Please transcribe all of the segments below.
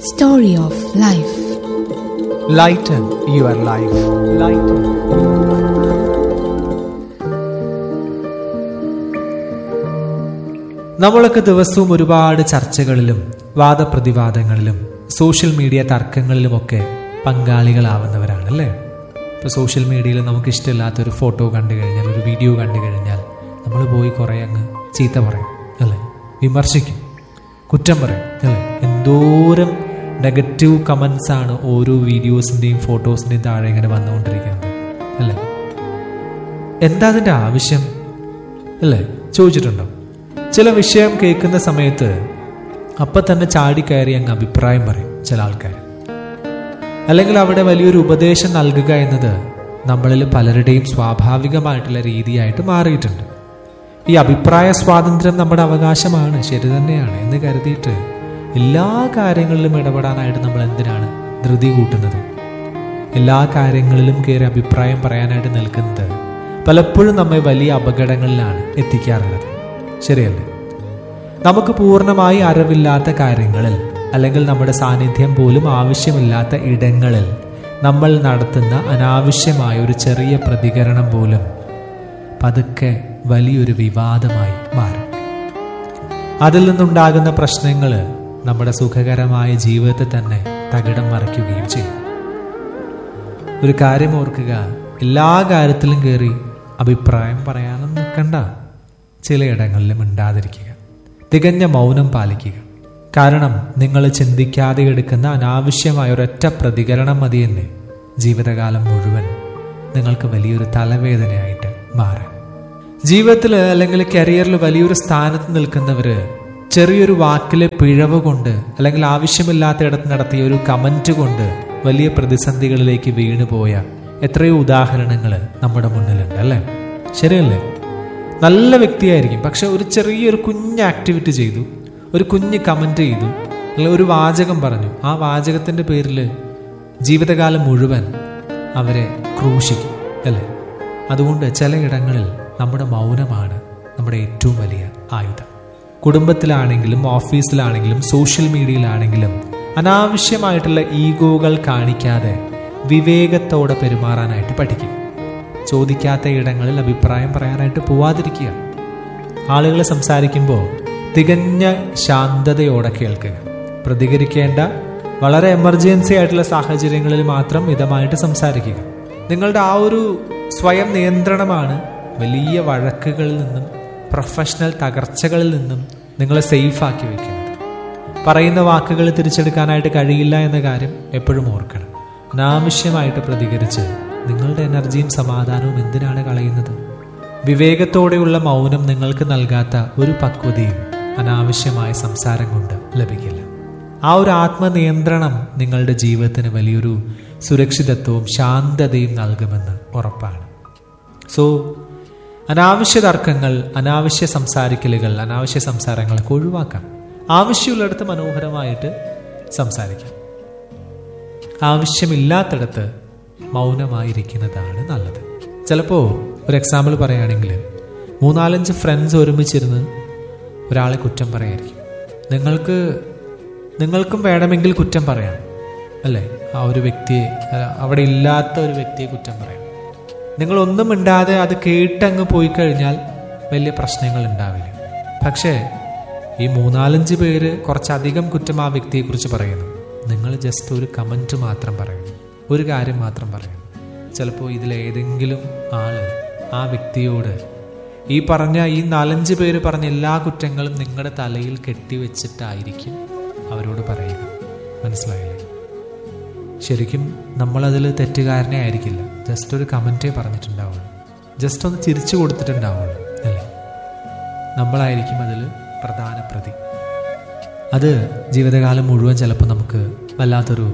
Story of Life. Lighten your life. Lighten. നമ്മളൊക്കെ ദിവസവും ഒരുപാട് ചർച്ചകളിലും വാദപ്രതിവാദങ്ങളിലും സോഷ്യൽ മീഡിയ തർക്കങ്ങളിലുമൊക്കെ പങ്കാളികളാവുന്നവരാണ് അല്ലേ ഇപ്പോൾ സോഷ്യൽ മീഡിയയിൽ നമുക്ക് ഇഷ്ടമില്ലാത്ത ഒരു ഫോട്ടോ കണ്ടു കഴിഞ്ഞാൽ ഒരു വീഡിയോ കണ്ടു കഴിഞ്ഞാൽ നമ്മൾ പോയി കുറേ അങ്ങ് ചീത്ത പറയും അല്ലേ വിമർശിക്കും കുറ്റം പറയും അല്ലേ എന്തോരം നെഗറ്റീവ് കമൻസ് ആണ് ഓരോ വീഡിയോസിൻ്റെയും ഫോട്ടോസിൻ്റെയും താഴെ ഇങ്ങനെ വന്നുകൊണ്ടിരിക്കുന്നത് അല്ലേ എന്താ അതിൻ്റെ ആവശ്യം അല്ലേ ചോദിച്ചിട്ടുണ്ടോ ചില വിഷയം കേൾക്കുന്ന സമയത്ത് അപ്പം തന്നെ ചാടിക്കയറി അങ്ങ് അഭിപ്രായം പറയും ചില ആൾക്കാർ അല്ലെങ്കിൽ അവിടെ വലിയൊരു ഉപദേശം നൽകുക എന്നത് നമ്മളിൽ പലരുടെയും സ്വാഭാവികമായിട്ടുള്ള രീതിയായിട്ട് മാറിയിട്ടുണ്ട് ഈ അഭിപ്രായ സ്വാതന്ത്ര്യം നമ്മുടെ അവകാശമാണ് ശരി തന്നെയാണ് എന്ന് കരുതിയിട്ട് എല്ലാ കാര്യങ്ങളിലും ഇടപെടാനായിട്ട് നമ്മൾ എന്തിനാണ് ധൃതി കൂട്ടുന്നത് എല്ലാ കാര്യങ്ങളിലും കയറി അഭിപ്രായം പറയാനായിട്ട് നിൽക്കുന്നത് പലപ്പോഴും നമ്മെ വലിയ അപകടങ്ങളിലാണ് എത്തിക്കാറുള്ളത് ശരിയല്ലേ നമുക്ക് പൂർണ്ണമായി അറിവില്ലാത്ത കാര്യങ്ങളിൽ അല്ലെങ്കിൽ നമ്മുടെ സാന്നിധ്യം പോലും ആവശ്യമില്ലാത്ത ഇടങ്ങളിൽ നമ്മൾ നടത്തുന്ന അനാവശ്യമായ ഒരു ചെറിയ പ്രതികരണം പോലും പതുക്കെ വലിയൊരു വിവാദമായി മാറും അതിൽ നിന്നുണ്ടാകുന്ന പ്രശ്നങ്ങൾ നമ്മുടെ സുഖകരമായ ജീവിതത്തെ തന്നെ തകിടം മറിക്കുകയും ചെയ്യും ഒരു കാര്യം ഓർക്കുക എല്ലാ കാര്യത്തിലും കയറി അഭിപ്രായം പറയാനും നിൽക്കണ്ട ചിലയിടങ്ങളിലും മിണ്ടാതിരിക്കുക തികഞ്ഞ മൗനം പാലിക്കുക കാരണം നിങ്ങൾ ചിന്തിക്കാതെ എടുക്കുന്ന അനാവശ്യമായ ഒരൊറ്റ പ്രതികരണം മതി തന്നെ ജീവിതകാലം മുഴുവൻ നിങ്ങൾക്ക് വലിയൊരു തലവേദനയായിട്ട് മാറാം ജീവിതത്തിൽ അല്ലെങ്കിൽ കരിയറിൽ വലിയൊരു സ്ഥാനത്ത് നിൽക്കുന്നവര് ചെറിയൊരു വാക്കിലെ പിഴവ് കൊണ്ട് അല്ലെങ്കിൽ ആവശ്യമില്ലാത്തയിടത്ത് നടത്തിയ ഒരു കമന്റ് കൊണ്ട് വലിയ പ്രതിസന്ധികളിലേക്ക് വീണുപോയ എത്രയോ ഉദാഹരണങ്ങൾ നമ്മുടെ മുന്നിലുണ്ട് അല്ലേ ശരിയല്ലേ നല്ല വ്യക്തിയായിരിക്കും പക്ഷെ ഒരു ചെറിയൊരു കുഞ്ഞ് ആക്ടിവിറ്റി ചെയ്തു ഒരു കുഞ്ഞ് കമന്റ് ചെയ്തു അല്ലെങ്കിൽ ഒരു വാചകം പറഞ്ഞു ആ വാചകത്തിന്റെ പേരിൽ ജീവിതകാലം മുഴുവൻ അവരെ ക്രൂശിക്കും അല്ലേ അതുകൊണ്ട് ചിലയിടങ്ങളിൽ നമ്മുടെ മൗനമാണ് നമ്മുടെ ഏറ്റവും വലിയ ആയുധം കുടുംബത്തിലാണെങ്കിലും ഓഫീസിലാണെങ്കിലും സോഷ്യൽ മീഡിയയിലാണെങ്കിലും അനാവശ്യമായിട്ടുള്ള ഈഗോകൾ കാണിക്കാതെ വിവേകത്തോടെ പെരുമാറാനായിട്ട് പഠിക്കുക ചോദിക്കാത്ത ഇടങ്ങളിൽ അഭിപ്രായം പറയാനായിട്ട് പോവാതിരിക്കുക ആളുകൾ സംസാരിക്കുമ്പോൾ തികഞ്ഞ ശാന്തതയോടെ കേൾക്കുക പ്രതികരിക്കേണ്ട വളരെ എമർജൻസി ആയിട്ടുള്ള സാഹചര്യങ്ങളിൽ മാത്രം മിതമായിട്ട് സംസാരിക്കുക നിങ്ങളുടെ ആ ഒരു സ്വയം നിയന്ത്രണമാണ് വലിയ വഴക്കുകളിൽ നിന്നും പ്രൊഫഷണൽ തകർച്ചകളിൽ നിന്നും നിങ്ങളെ സേഫ് ആക്കി വെക്കുന്നത് പറയുന്ന വാക്കുകൾ തിരിച്ചെടുക്കാനായിട്ട് കഴിയില്ല എന്ന കാര്യം എപ്പോഴും ഓർക്കണം അനാവശ്യമായിട്ട് പ്രതികരിച്ച് നിങ്ങളുടെ എനർജിയും സമാധാനവും എന്തിനാണ് കളയുന്നത് വിവേകത്തോടെയുള്ള മൗനം നിങ്ങൾക്ക് നൽകാത്ത ഒരു പക്വതയും അനാവശ്യമായ സംസാരം കൊണ്ട് ലഭിക്കില്ല ആ ഒരു ആത്മനിയന്ത്രണം നിങ്ങളുടെ ജീവിതത്തിന് വലിയൊരു സുരക്ഷിതത്വവും ശാന്തതയും നൽകുമെന്ന് ഉറപ്പാണ് സോ അനാവശ്യ തർക്കങ്ങൾ അനാവശ്യ സംസാരിക്കലുകൾ അനാവശ്യ സംസാരങ്ങളൊക്കെ ഒഴിവാക്കാം ആവശ്യമുള്ളിടത്ത് മനോഹരമായിട്ട് സംസാരിക്കാം ആവശ്യമില്ലാത്തിടത്ത് മൗനമായിരിക്കുന്നതാണ് നല്ലത് ചിലപ്പോൾ ഒരു എക്സാമ്പിൾ പറയുകയാണെങ്കിൽ മൂന്നാലഞ്ച് ഫ്രണ്ട്സ് ഒരുമിച്ചിരുന്ന് ഒരാളെ കുറ്റം പറയായിരിക്കും നിങ്ങൾക്ക് നിങ്ങൾക്കും വേണമെങ്കിൽ കുറ്റം പറയാം അല്ലേ ആ ഒരു വ്യക്തിയെ അവിടെ ഇല്ലാത്ത ഒരു വ്യക്തിയെ കുറ്റം പറയാം നിങ്ങളൊന്നും മിണ്ടാതെ അത് കേട്ടങ്ങ് പോയി കഴിഞ്ഞാൽ വലിയ പ്രശ്നങ്ങൾ ഉണ്ടാവില്ല പക്ഷേ ഈ മൂന്നാലഞ്ച് പേര് കുറച്ചധികം കുറ്റം ആ വ്യക്തിയെക്കുറിച്ച് പറയുന്നു നിങ്ങൾ ജസ്റ്റ് ഒരു കമൻറ്റ് മാത്രം പറയുന്നു ഒരു കാര്യം മാത്രം പറയുന്നു ചിലപ്പോൾ ഇതിലേതെങ്കിലും ആള് ആ വ്യക്തിയോട് ഈ പറഞ്ഞ ഈ നാലഞ്ച് പേര് പറഞ്ഞ എല്ലാ കുറ്റങ്ങളും നിങ്ങളുടെ തലയിൽ കെട്ടിവെച്ചിട്ടായിരിക്കും അവരോട് പറയുക മനസ്സിലായില്ലേ ശരിക്കും നമ്മളതിൽ തെറ്റുകാരനെ ആയിരിക്കില്ല ജസ്റ്റ് ഒരു കമൻറ്റേ പറഞ്ഞിട്ടുണ്ടാവുള്ളൂ ജസ്റ്റ് ഒന്ന് ചിരിച്ചു കൊടുത്തിട്ടുണ്ടാവുള്ളൂ അല്ലേ നമ്മളായിരിക്കും അതിൽ പ്രധാന പ്രതി അത് ജീവിതകാലം മുഴുവൻ ചിലപ്പോൾ നമുക്ക് വല്ലാത്തൊരു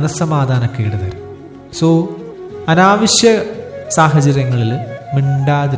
മനസ്സമാധാനക്കേട് തരും സോ അനാവശ്യ സാഹചര്യങ്ങളിൽ മിണ്ടാതിരി